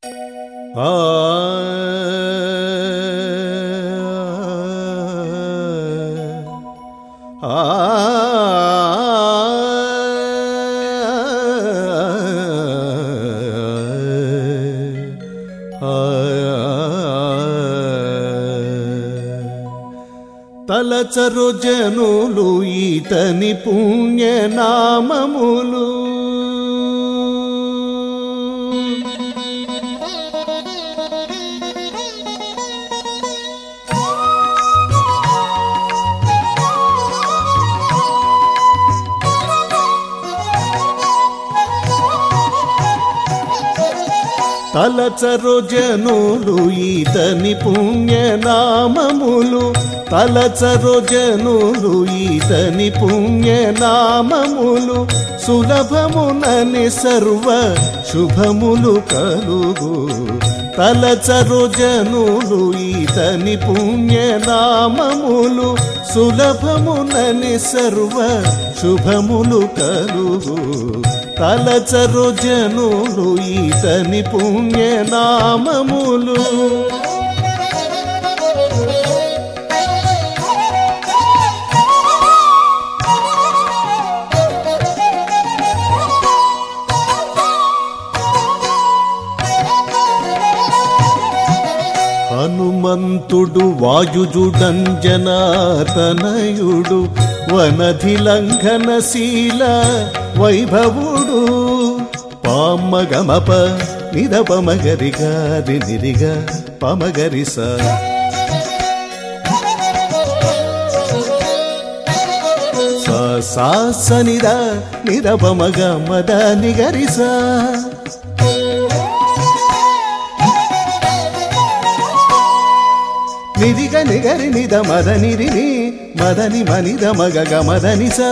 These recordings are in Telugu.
ఆ ఆ తలచరు జనులు ఈతని పుణ్యనామములు తలచరు జనులు ఈతని పుణ్యనామములు తలచరు జనులు ఈతని పుణ్యనామములు సులభమునని సర్వ శుభములు కలుగు తలచరు జనులు ఈతని పుణ్యనామములు సులభమునని సర్వ శుభములు కలుగు తలచరు జనులు ఈతని పుణ్యనామములు హనుమంతుడు వాయుజుడంజనాతనయుడు వనధిలంఘనశీల వైభవుడు పామగమప నిరపమగరి గారి నిరిగ పమగరిస సాసనిద నిరపమగ మద నిగరిస నిరిగ నిగరి నిద మద నిరిని మదని మనిద మగ గ మదని స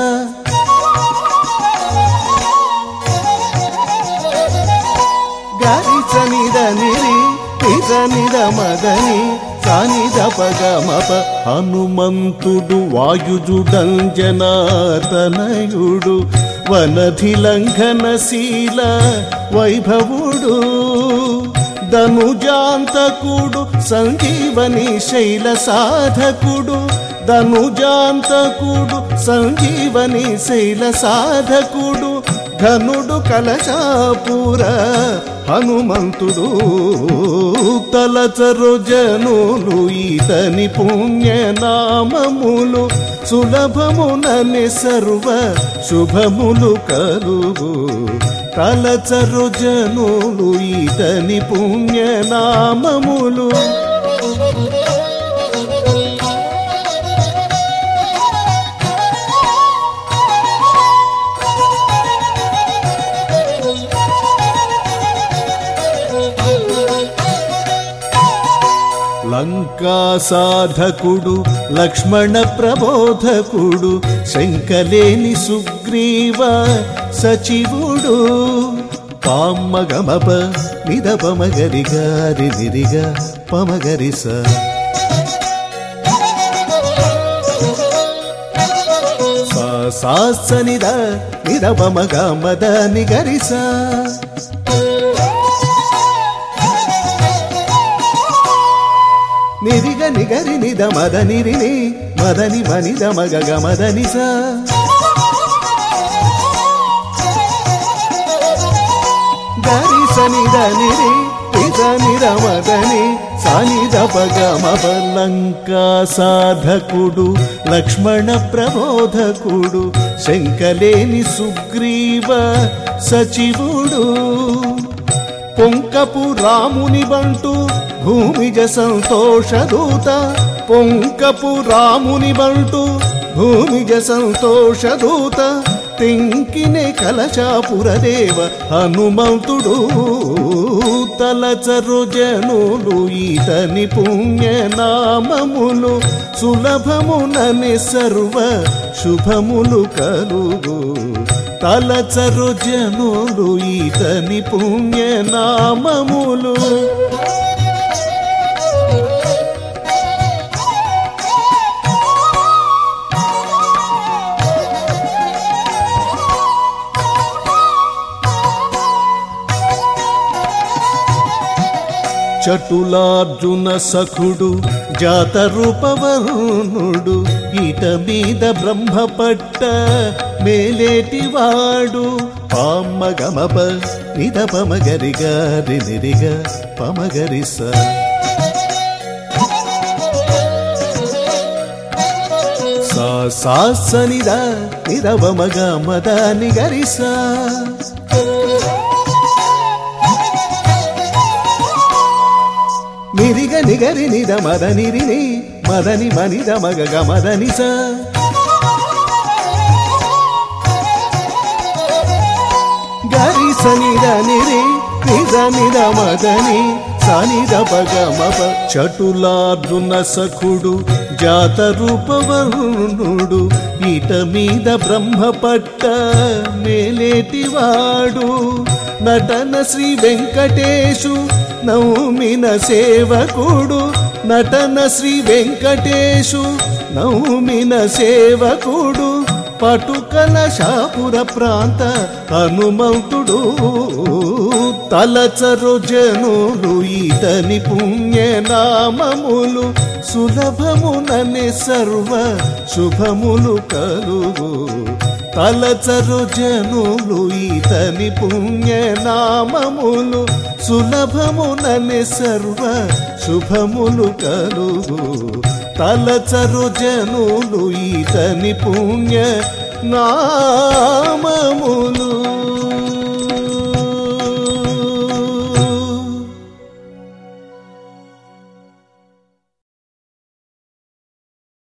గరి చ నిద నిరి నిజ నిద మదని సానిద పగ మప హనుమంతుడు వాయుజుడంజనాతనయుడు వనధిలంఘనశీల వైభవుడు ధనుజాంతకుడు సంజీవని శైల సాధకుడు ధనుజాంతకుడు సంజీవని శైల సాధకుడు ధనుడు కలశాపుర హనుమంతుడు తలచరు జనులు ఈతని పుణ్యనామములు సులభమునని సర్వ శుభములు కలుగు తలచరు జనులు ఈతని పుణ్యనామములు లంకా సాధకుడు లక్ష్మణ ప్రబోధకుడు శంకలేని సుగ్రీవ సచివుడు పామ్మగమప నిదపమగరి గారి నిరిగ పమగరిస సాసనిద నిరపమగ మద నిగరిస నిరిగ నిగరి నిద మద నిరిని మదని మనిద మగ గ మదని స గరి సనిద నిరి నిద నిర మదని సానిద పగ మలంకా సాధకుడు లక్ష్మణ ప్రబోధకుడు శంకలేని సుగ్రీవ సచివుడు పొంకపు రాముని బంటు భూమిజ సంతోషదూత పొంకపు రాముని బంటు భూమిజ సంతోషదూత తెంకినే కలశాపురదేవ హనుమంతుడు తలచరు జనులు ఈతని పుణ్యనామములు సులభమునని సర్వ శుభములు కలుగు తలచరు జనులు ఈతని పుణ్యనామములు చటులార్జున సఖుడు జాత రూపవరుణుడు ఈట మీద బ్రహ్మపట్ట మేలేటివాడు పామగమప నిద పమగరిగ రినిరిగ పమగరిస సా సాసనిద నిరవమగ మద నిగరిస నిరిగ నిగరి నిద మద నిరిని మదని మనిద మగ గమదని స గరి సనిద నిరి నిద నిద మదని సనిద పగ మప చటులార్జున సఖుడు జాత రూపవరుణుడు ఈట మీద బ్రహ్మపట్ట మేలేటివాడు నటన శ్రీ వెంకటేశు నౌమిన సేవకుడు నటన శ్రీ వెంకటేశు నౌమిన సేవకుడు పటుకల శాపుర ప్రాంత హనుమంతుడు తలచరు జనులు ఈతని పుణ్యనామములు సులభమునని సర్వ శుభములు కలుగు తలచరు జనులు ఈతని పుణ్యనామములు సులభమునని సర్వ శుభములు కలుగు తలచరు జనులు ఈతని పుణ్య నామములు